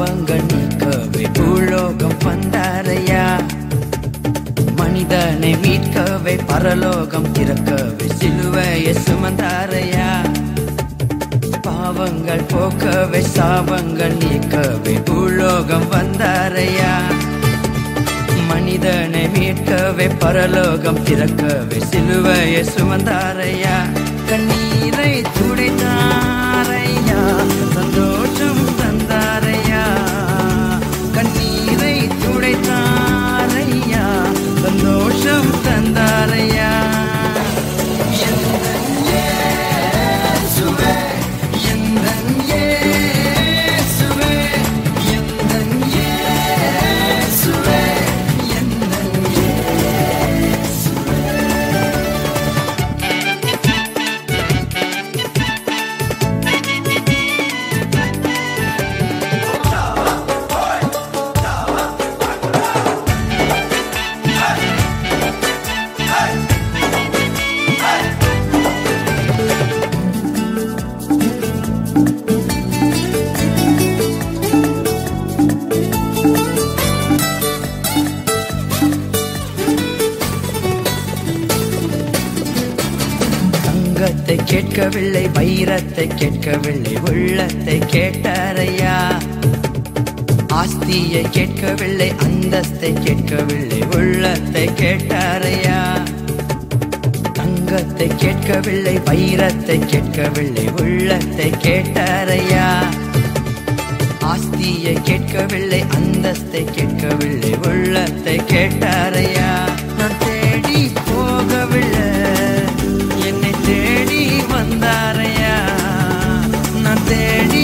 பாவங்கள் நீக்கவே பூலோகம் வந்தாரையா மனிதனை மீட்கவே பரலோகம் திறக்கவே சிலுவையை சுமந்தாரையா பாவங்கள் போக்கவே சாபங்கள் நீக்கவே பூலோகம் வந்தாரையா மனிதனை மீட்கவே பரலோகம் திறக்கவே சிலுவையை சுமந்தாரையா கண்ணீரை துடைத்தாரையா சந்தோஷம் தந்தாரையா கண்ணீரை துடைத்தாரையா சந்தோஷம் தந்தாரையா எந்தன் இயேசுவே, எந்தன் இயேசுவே, எந்தன் இயேசுவே, எந்தன் தங்கத்தை கேட்கவில்லை வைரத்தை கேட்கவில்லை உள்ளத்தை கேட்டாரையா ஆஸ்தியை கேட்கவில்லை அந்தஸ்தை கேட்கவில்லை உள்ளத்தை கேட்டாரையா தங்கத்தை கேட்கவில்லை வைரத்தை கேட்கவில்லை உள்ளத்தை கேட்டாரையா ஆஸ்தியை கேட்கவில்லை அந்தஸ்தை கேட்கவில்லை உள்ளத்தை கேட்டாரையா நான் தேடி போகவில்லை என்னை தேடி வந்தாரையா நான் தேடி